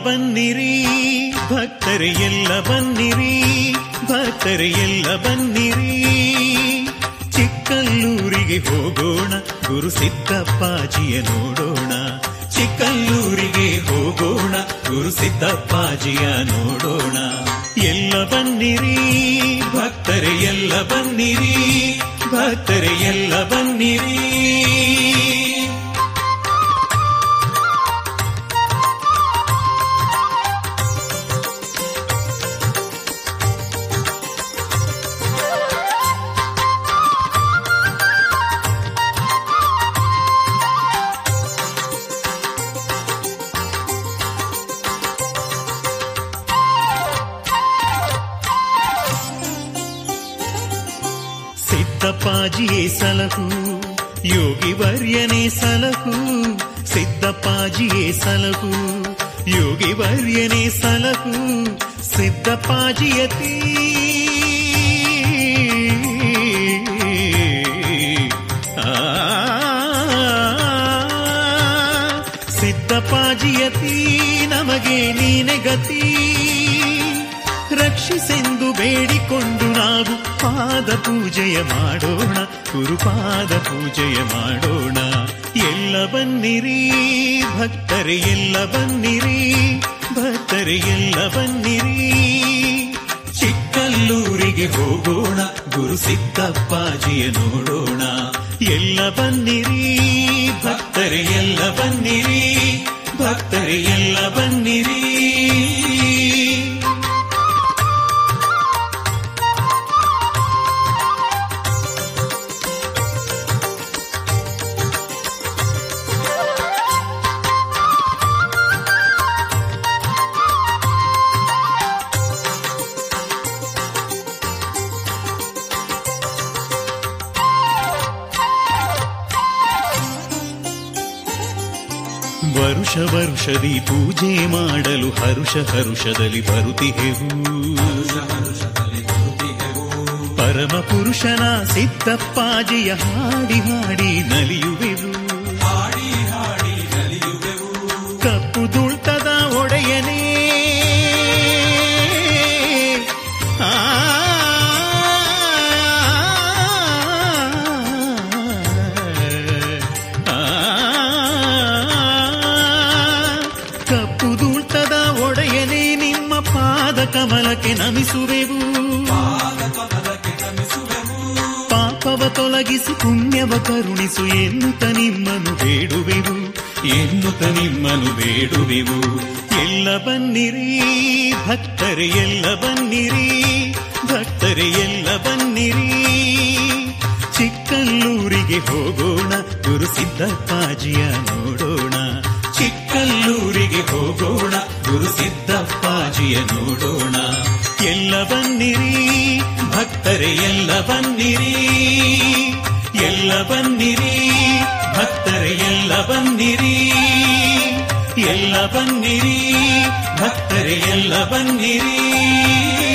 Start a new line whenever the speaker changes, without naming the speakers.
ಬನ್ನಿರಿ ಭಕ್ತರೆ ಎಲ್ಲ ಬನ್ನಿರಿ ಭಕ್ತರೆ ಎಲ್ಲ ಬನ್ನಿರಿ ಚಿಕ್ಕಲ್ಲೂರಿಗೆ ಹೋಗೋಣ ಗುರು ಸಿದ್ದಪ್ಪಾಜಿಯ ನೋಡೋಣ ಚಿಕ್ಕಲ್ಲೂರಿಗೆ ಹೋಗೋಣ ಗುರು ಸಿದ್ದಪ್ಪಾಜಿಯ ನೋಡೋಣ ಎಲ್ಲ ಬನ್ನಿರಿ ಭಕ್ತರೆ ಎಲ್ಲ ಬನ್ನಿರಿ ಭಕ್ತರೆ ಎಲ್ಲ ಬನ್ನಿರಿ ಸಿದ್ದಪ್ಪಾಜಿಯೇ ಸಲಹು ಯೋಗಿ ವರ್ಯನೇ ಸಲಹು ಸಿದ್ದಪ್ಪಾಜಿಯೇ ಸಲಹು ಯೋಗಿ ವರ್ಯನೇ ಸಲಹು ಸಿದ್ದಪ್ಪಾಜಿಯತಿ ಸಿದ್ದಪ್ಪಾಜಿಯತಿ ನಮಗೆ ನೀನೆ ಗತಿ ರಕ್ಷಿಸೆಂದು ಬೇಡಿಕೊಂಡು ನಾವು ಪಾದ ಪೂಜೆಯ ಮಾಡೋಣ ಗುರುಪಾದ ಪೂಜೆಯ ಮಾಡೋಣ ಎಲ್ಲ ಬನ್ನಿರಿ ಭಕ್ತರೆ ಎಲ್ಲ ಬನ್ನಿರಿ ಭಕ್ತರೆ ಎಲ್ಲ ಬನ್ನಿರಿ ಚಿಕ್ಕಲ್ಲೂರಿಗೆ ಹೋಗೋಣ ಗುರು ಸಿದ್ದಪ್ಪಾಜಿಯ ನೋಡೋಣ ಎಲ್ಲ ಬನ್ನಿರಿ ಭಕ್ತರೆ ಎಲ್ಲ ಬನ್ನಿರಿ ಭಕ್ತರೆ ಎಲ್ಲ ಬನ್ನಿರಿ ವರುಷ ವರುಷದಿ ಪೂಜೆ ಮಾಡಲು ಹರುಷ ಹರುಷದಲ್ಲಿ ಬರುತ್ತಿಹೆವು ಪರಮ ಪುರುಷನ ಸಿದ್ದಪ್ಪಾಜಿಯ ಹಾಡಿ ಹಾಡಿ ನಲಿಯುವೆವು ಕಪ್ಪು ದುಳ್ತದ ಒಡೆಯನೇ ಆ ಕಪ್ಪು ದುಳ್ತದ ಒಡೆಯನೇ ನಿಮ್ಮ ಪಾದ ಕಮಲಕ್ಕೆ ನಮಿಸುವೆವು ಪಾಪವ ತೊಲಗಿಸಿ ಪುಣ್ಯವ ಕರುಣಿಸು ಎನ್ನುತ್ತ ನಿಮ್ಮನು ಬೇಡುವೆವು ಎನ್ನುತ್ತ ನಿಮ್ಮನು ಬೇಡುವೆವು ಎಲ್ಲ ಬನ್ನಿರಿ ಭಕ್ತರೆ ಎಲ್ಲ ಬನ್ನಿರಿ ಭಕ್ತರೆ ಎಲ್ಲ ಬನ್ನಿರಿ ಚಿಕ್ಕಲ್ಲೂರಿಗೆ ಹೋಗೋಣ ಗುರು ಸಿದ್ದಪ್ಪಾಜಿಯ ನೋಡೋಣ ಚಿಕ್ಕಲ್ಲೂರಿಗೆ ಹೋಗೋಣ ಗುರು ಸಿದ್ದಪ್ಪಾಜಿಯ ನೋಡೋಣ ಎಲ್ಲ ಬನ್ನಿರಿ ಭಕ್ತರೆ ಎಲ್ಲ ಬನ್ನಿರಿ ಎಲ್ಲ ಬನ್ನಿರಿ ಭಕ್ತರೆ ಎಲ್ಲ ಬನ್ನಿರಿ ಎಲ್ಲ ಬನ್ನಿರಿ ಭಕ್ತರೆ ಎಲ್ಲ ಬನ್ನಿರಿ